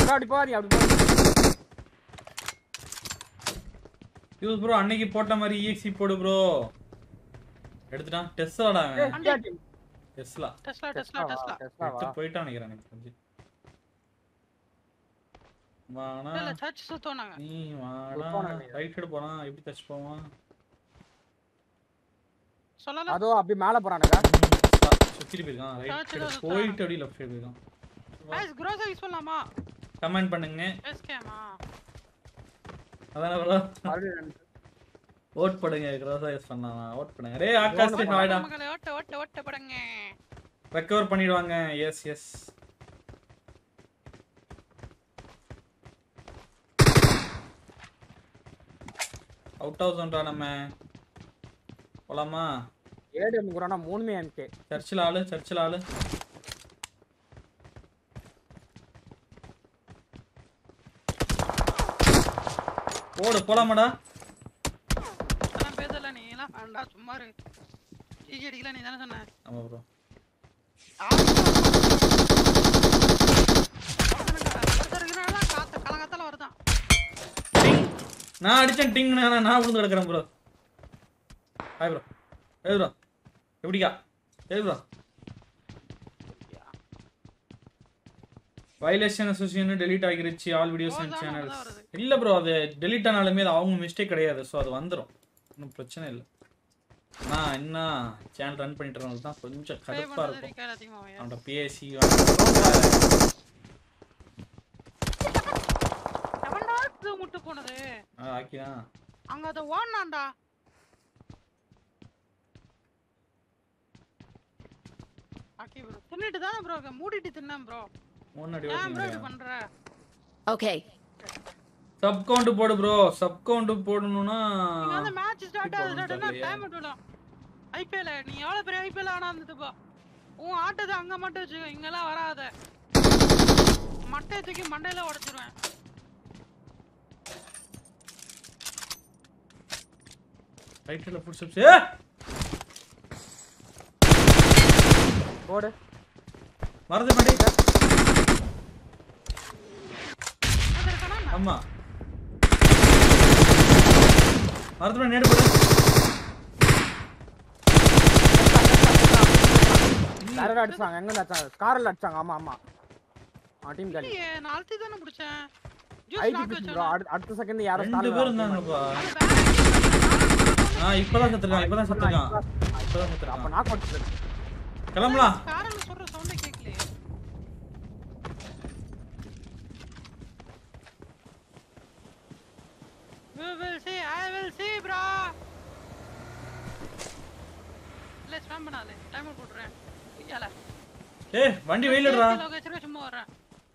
bro, அப்படி போகாதீங்க அப்படி போகாதீங்க யூஸ் ப்ரோ அன்னைக்கு போட்ட மாதிரி EXE போடு ப்ரோ எடுத்துட்டான் டெஸ்லாடா ஏய், அவன் India team. Tesla Tesla Tesla டெஸ்லாவா? டெஸ்லா டெஸ்லாவா? எடுத்து போயிட்டான் நினைக்கிறேன் எனக்கு தெரிஞ்சு வாடா இல்ல சர்ச் சுத்தோம் நாங்க நீ வாடா சுத்தம் நினைக்கிறேன். ரைட் சைடு போறான் எப்படி தச்சு போவான் சொல்லலாம் அதோ அப்படி மேல போறானுங்க சுத்திட்டு போயிருக்கான் ரைட் Search சைடு ஏதாவது போயிட்டு அப்படியே லெஃப்ட் சைடு போயிருக்கான் गाइस grocery யூஸ் பண்ணலாமா கமெண்ட் பண்ணுங்க எஸ்கேமா அதான ப்ரோ மறுபடியும் ரெண்டு. ஓட் பண்ணுங்க க்ரோஸா யூஸ் பண்ணலாம் ஓட் பண்ணுங்க டேய் ஆகாஷ் ஹாய்டா மகளே ஓட்ட ஓட்ட ஓட்ட படங்க ரெக்கவர் பண்ணிடுவாங்க எஸ் எஸ் அவுட் ஹவுஸ் ஒன்றா நம்ம போலாமா ஏடு முக்குறானா மூணுமே எம்கே சர்ச்சில் ஆளு சர்ச்சில் ஆளு போடு போலாமாடா அதெல்லாம் பேசல நீ எல்லாம் வேண்டா சும்மா இரு டீ அடிக்கல நீ தானே சொன்ன ஆமா ப்ரோ காத்து கலங்கத்தால வருதான் டிங் நான் அடிச்சேன் டிங் நான் நான் விழுந்து கிடக்குறேன் ப்ரோ ஹாய் ப்ரோ ஏய் ப்ரோ எப்படிக்கா ஏய் ப்ரோ வயலேஷன் அசோசியேஷன் டெலீட் ஆகிருச்சு ஆல் வீடியோஸ் அண்ட் Oh, அதான் சேனல்ஸ் வருது. இல்ல ப்ரோ அது டெலீட் ஆனாலுமே அது அவங்க மிஸ்டேக் கிடையாது ஸோ அது வந்துடும் ஒன்றும் பிரச்சனை இல்லை நான் என்ன சேனல் ரன் பண்ணிட்டு இருக்கவங்க தான் கொஞ்சம் பே கடுப்பா பண்றது இருக்கும் ரிக்கார்ட் அதிகமாகும் அவனோட பிஎஸ்சி எவன்டா இது முட்டு போனது ஆக்கிதான் அங்க அத ஓடனான்டா ஆக்கி ப்ரோ தின்னுட்டு தானே ப்ரோ மூடிட்டு தின்னேன் ப்ரோ முன்னாடி ஏன் ப்ரோ இப்படி ஓட்டிங்க பண்ற Okay. சப் கவுண்ட் போடு ப்ரோ சப் கவுண்ட் போடணும்னா நீங்க வந்து மேட்ச் ஸ்டார்ட் இப்போ ஆகுது ஒண்ணும் ஸ்டார்ட் தெரியலையே. டைம் விடலாம் ஐபிஎல் நீ எவ்வளவு பெரிய ஐபிஎல் ஆனா இருந்ததுப்பா உன் ஆட்டத்தை அங்க மட்டும் வச்சுக்கோ இங்கெல்லாம் வராத மட்டையை தூக்கி மண்டையில உடைச்சிருவேன் ரைட் சைடுல ஃபுட் ஸ்டெப்ஸ் ஏ போடு மறந்து மாட்டே அது இருக்கானா என்ன? ஆமா மறந்து மாட்டே நேடு போடு வேற யாரோ அடிச்சாங்க எங்க இருந்து அடிச்சாங்க கார்ல அடிச்சாங்க ஆமா ஆமா ஆ டீம் காலி இல்லையே நான் அழுத்தி தானே பிடிச்சேன் ஜூஸ் ஐடி லாக் பிடிச்சி ப்ரோ வச்சேன் அடுத்த செகண்ட் யாரோ ரெண்டு stall பேர் ல இருந்தாங்கப்பா அது வேற ஆ இப்பதான் செத்துருக்கான் இப்பதான் செத்துருக்கான் இப்பதான் அப்ப செத்துருக்கான் நாக் அவுட் கிளம்பலாம் காரல் சொல்ற சவுண்டே கேட்கலையே We will see, I will see, bro. இல்ல ஸ்பாம் பண்ணாத டைமர் போட்டுறேன் ஐயால ஏய் வண்டி வெயிலடுறா லொகேஷன் சும்மா வரேன்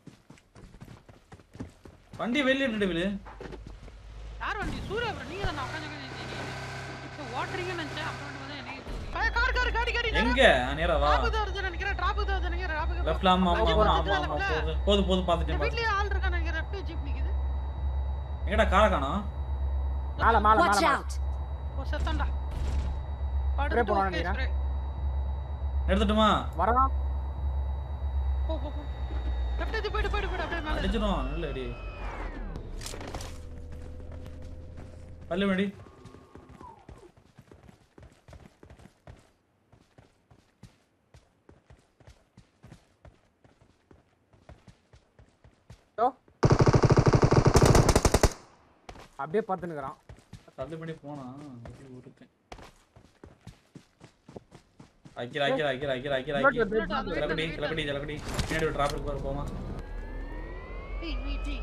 வண்டி வெயிலிட்டு விழு யார் வண்டி சூர்யா bro நீங்க தான் உட்காந்து இப்போ ஓட்டுறீங்கன்னு நினைச்சேன் அப்புறம் வந்து என்ன கார் கார் காடி காடி எங்க நேரா வா டிராபிக் தான் வருது நினைக்கிறேன் டிராபிக் தான் வருது நினைக்கிறேன் டிராபிக் லெஃப்ட்ல ஆமா ஆமா ஆமா ஆமா ஆமா போகுது போது போது இந்த பாத்துட்டேன் பாத்து வீட்லயே ஆள் இருக்கா நினைக்கிறேன் லெஃப்ட் ஜீப் நிக்குது எங்கடா கார காணோம் மேல மேல Watch மேல out! ஓ செத்தான்டா Spray படுத்து போடுவான்னு ஓகே நினைக்கிறேன். ஸ்ப்ரே எடுத்துட்டுமா வரலாம் போ போ போ லெஃப்ட் இது போய்டு போய்டு போய்டு அப்படியே மேல ஏறு. அடிச்சிடும் நல்ல அடி பல்லு மடி இதோ. அப்படியே பார்த்துனுக்குறான் தள்ளு பண்ணி போனா எப்படி ஒருத்தன் ஐக்கிற ஐக்கிற ஐக்கிற ஐக்கிற ஐக்கிற ஐக்கிற Bullet அந்த வீட்ல ஜலக்கடி இருக்கு, ஜலக்கடி ஜலக்கடி பின்னாடி ஒரு டிராபிக் வர போமா டேய் நீ டீ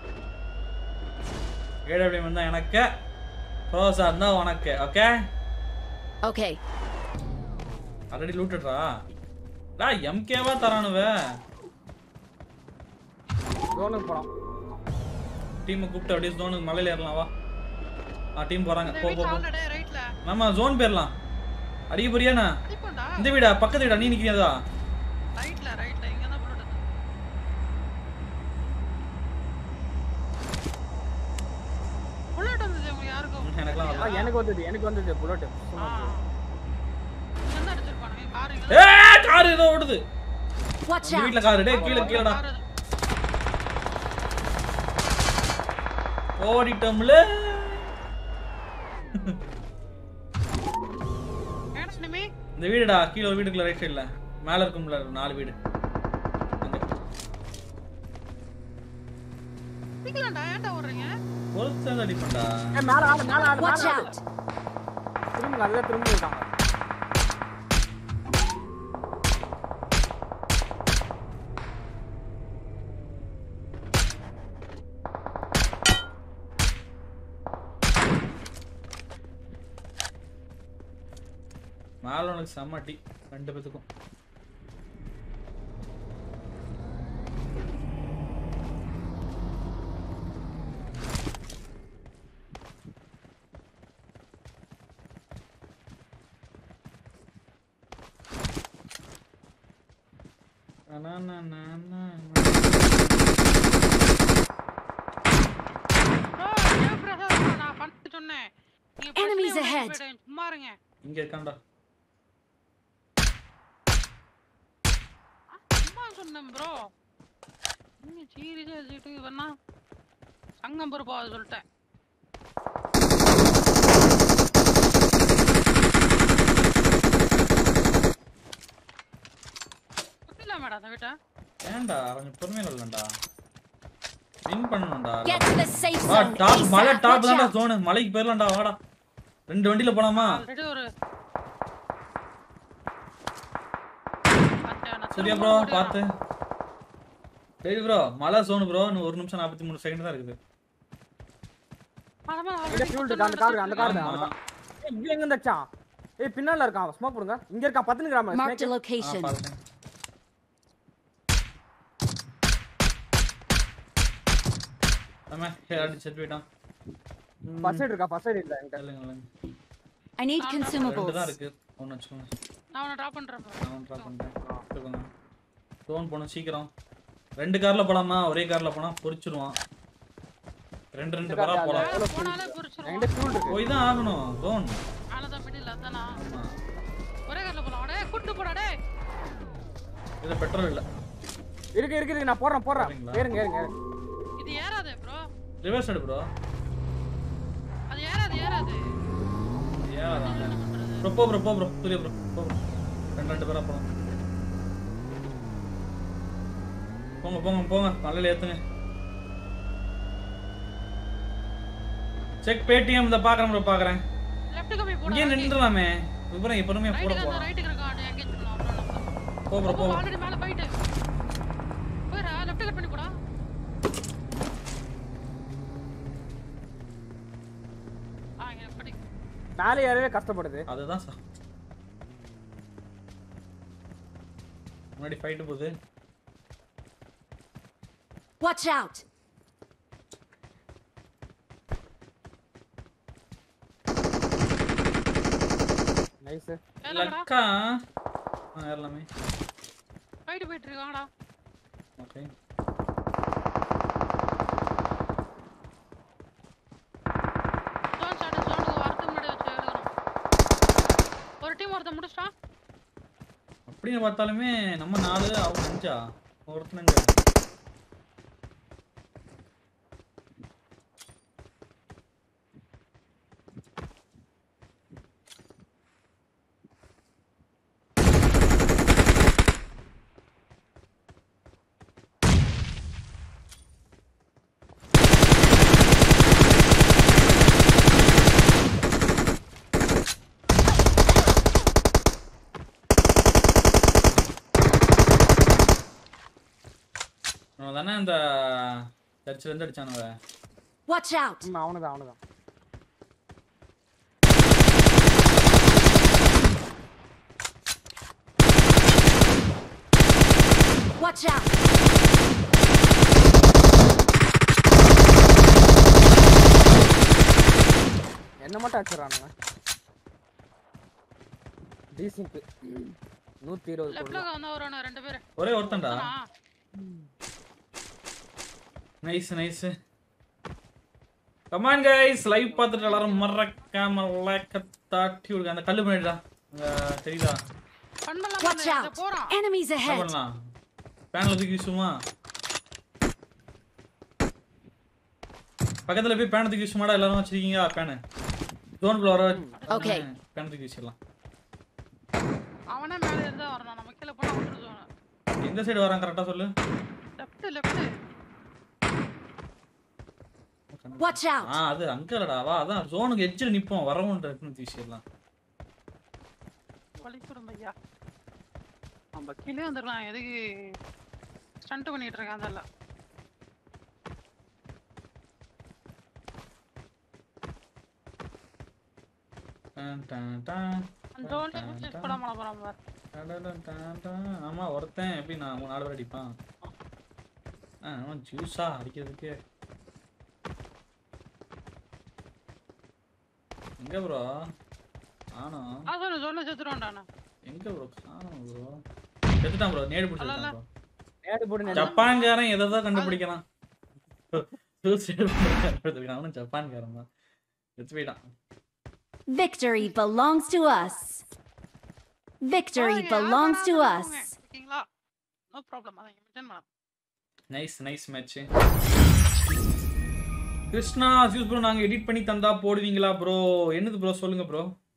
ஏடபிள்யூ வந்தா எனக்கு ரோசா இருந்தா உனக்கு ஓகே Okay. ஆல்ரெடி லூட்டுடுறா டா எம்கேவா தரானுவ ஜோனுக்கு போலாம் டீமை கூப்பிட்டு அப்படியே ஜோனுக்கு மலையில ஏறலாம் வா ஆ டீம் போறாங்க இந்த போ போ வீட்ல போ ஆல்ரெடி ரைட்ல நம்ம ஜோன் போயிடலாம் அடிக்க போறியாண்ணா அடிப்போம்டா இந்த வீடா பக்கத்து வீடா நீ நிக்கிறியாதா ரைட்ல ரைட்ல இங்க தான் புல்லட் இருக்கு புல்லட் வந்தது உங்களுக்கு யாருக்கும் எனக்கெல்லாம் ஆ, வரல எனக்கு வந்தது எனக்கு வந்தது புல்லட் ஆ இங்க தான் அடிச்சிருப்பானுங்க கார் இங்க ஏ கார் ஏதோ ஓடுது Watch இந்த out! வீட்ல கார் டேய் கீழ கீழடா ஓடிட்டோம்ல ஏன்னா இனிமே இந்த வீடுடா கீழே ஒரு வீடுக்குள்ள ரைட் சைடுல மேல இருக்கும்ல ஒரு நாலு வீடு அங்க பிடிக்கலாம்டா ஏன்டா ஓடுறீங்க பொறுத்து அடிப்பண்டா ஏய், மேல ஆளு மேல ஆளு Watch மேல ஆளு. out! திரும்புங்க அதுவே திரும்பி இருக்காங்க மேல உனக்கு செம்ம அடி ரெண்டு பேத்துக்கும் na, na, na, na, na. bro Jayaprasad bro, நான் பண்ணிட்டு சொன்னேன் நீங்க Enemies பிரச்சனையை ahead. விட்டுட்டு போயிடுங்க. சும்மா இருங்க இங்க இருக்கான்டா ஆ, சும்மா சொன்னேன் ப்ரோ நீங்க சீரியஸா வச்சுக்கிட்டு இவனா சங்கம் பொறுப்பா சொல்லிட்டேன் புரியல மேடம் அந்த வீட்டை ஏன்டா கொஞ்சம் பொறுமையில இல்லைண்டா வின் பண்ணணும்டா Get to the safe வா zone. டாப் மலை ASAP. டாப் Watch தான்டா out! ஜோனு மலைக்கு போயிடலாம்டா வாடா ரெண்டு வண்டியில போலாமா ஆல்ரெடி ஒரு பார்த்தேன், நான் சரியா திரும்ப ப்ரோ ஓடிடுறேன். பார்த்து சரி ப்ரோ மலை ஜோனு ப்ரோ இன்னும் ஒரு நிமிஷம் நாற்பத்தி மூணு செகண்ட் தான் இருக்குது ஆமா, இங்க already fuel பத்து இருக்கு, அந்த நாள் car, அந்த car. சுத்தி ஆமா. ஏய், இங்க எங்க இருந்தாச்சான் ஏய் பின்னால இருக்கான் ஸ்மோக் போடுங்க இங்க இருக்கான் பத்து கிராம் Marked a ஆ, location. பார்த்தேன். ஆமா அடிச்சு செத்து போயிட்டான் ஃபர்ஸ்ட் சைடு இருக்கா ஃபர்ஸ்ட் சைடு இல்ல என்கிட்ட இல்லைங்க இல்லைங்க I need Ah, ரெண்டு தான் consumables. இருக்கு ஒன்று வச்சுக்கோங்க நான் உன்னை drop பண்றேன் bro. நான் ட்ராப் பண்ணிட்டேன் எடுத்துக்கோங்க லோன் போகணும் சீக்கிரம் ரெண்டு கார்ல போலாமா ஒரே கார்ல போனா பொரிச்சிருவான் ரெண்டு ரெண்டு ரெண்டு பேரா car ல போலாம் மேல போனாலே பொரிச்சிருவான். என்கிட்ட fuel இருக்கு போய் தான் ஆகணும் லோன் மேலதான் middle, அதானா? ஆமா ஒரே கார்ல போலாம். டேய், கூட்டிட்டு போடா, டேய். இது பெட்ரோல் இல்ல இருக்கு இருக்கு இருக்கு நான் போடுறேன் போடுறேன் போடுறீங்களா? ஏறுங்க ஏறுங்க ஏறுங்க. இது ஏறாதே bro. ரிவர்ஸ் எடு ப்ரோ அது ஏறாது, ஏறாது. ஏன் ப்ரோ போ ப்ரோ போ ப்ரோ சூரிய ப்ரோ போ bro. ரெண்டு ரெண்டு பேரா போலாம் போங்க போங்க போங்க மலையில ஏத்துங்க செக் பேடிஎம் இந்த பாக்குறேன் ப்ரோ பாக்குறேன் Left க்கு போய் போடா, இங்கே right. நின்றுலாமே விபரம் எப்பவுமே Right போட க்கு அந்த போறான் right க்கு இருக்கான், அது engage பண்ணலாம், அவ்வளவுதான். போ ப்ரோ போ, போ போ, already மேல போயிட்டு. போயிடா, left cut பண்ணி போடா. ஆ, இங்க படி. மேலே ஏறவே கஷ்டப்படுது அதுதான் சா முன்னாடி ஃபைட்டு போகுது Watch out! நைஸ் ஏறலாமாடா? லக்கா ஆ ஏறலாமே போயிட்டு போயிட்டு இருக்காங்கடா ஓகே ஜோன் ஸ்டார்ட் ஜோனுக்கு வரதுக்கு முன்னாடி வச்சு எடுக்கணும் ஒரு டீம் ஒருத்தன் முடிச்சிட்டா அப்படின்னு பார்த்தாலுமே நம்ம நாலு அவங்க அஞ்சா ஒருத்தனுங்க அவன் தானே அந்த சர்ச்சில் இருந்து அடிச்சானுவ Watch out! ம் அவனுதான் அவனுதான் Watch out! என்ன மட்டும் அடிச்சிடறானுங்க டீசிங்க் நூத்தி இருபது லெஃப்ட்ல போடலாம் வந்து வருவானு ரெண்டு பேரு ஒரே ஒருத்தன்டா ஆனா, nice nice come on guys live பார்த்துட்டு எல்லாரும் மறக்காம லைக் தாட்டி விடுங்க அந்த கல்லு பண்ணிடா அங்க தெரியுதா பண்ணலாம் Watch பண்ணு, out! இங்க போறான் Enemies என்ன ahead! பண்ணலாம் பேனல தூக்கி வீசுமா பக்கத்துல போய் பேனத்துக்கு யூஸ் மாடா எல்லாரும் வச்சிருக்கீங்க பேனு ஜோனுக்குள்ள வர Okay. பேனத்துக்கு வச்சிடலாம் அவனே மேலே இருந்தா வரணும் நம்ம கீழே போனா விட்டுருவோம் எந்த சைடு வரான் கரெக்டா சொல்லு லெஃப்ட் லெஃப்ட் Watch out! ஆ அது அங்க இல்லடா வா அதான் ஜோனுக்கு எட்ஜில் நிப்போம் வரவும் டக்குன்னு வீசிடலாம் வலி குடும்பையா நம்ம கீழே வந்துடலாம் எதுக்கு ஸ்டண்ட் பண்ணிட்டு இருக்கான் அதெல்லாம் டான் டான் டான். அந்த ஒன்று பிடிச்சி போட போட போறான் பாரு டான் டான் டான் டான். ஆமா ஒருத்தன் எப்படி நான் மூணு நாலு பேர் அடிப்பான் ஆ அவன் ஜூஸா அடிக்கிறதுக்கு எங்க ப்ரோ ஆனும் ஆ சொல்லு சொல்லு செத்துருவான்டாண்ணா எங்க ப்ரோ காணோம் ப்ரோ செத்துட்டான் ப்ரோ நேடு பிடிச்சிட்டான் அல்ல. ப்ரோ நேடு போட்டு நின்னு- ஜப்பான்காரன் எதை தான் கண்டுபிடிக்கலாம் Suicide bomber கண்டுபிடிச்சிருக்கான். அவனும் ஜப்பான்காரன் தான் செத்து போயிட்டான் Victory belongs to us. Victory belongs to us. ஓகேங்களா நோ ப்ராப்ளம் அதான் மென்ஷன் பண்ணலாம் nice nice match Krishna use bro நாங்க எடிட் பண்ணி தந்தா போடுவீங்களா ப்ரோ என்னது ப்ரோ சொல்லுங்க ப்ரோ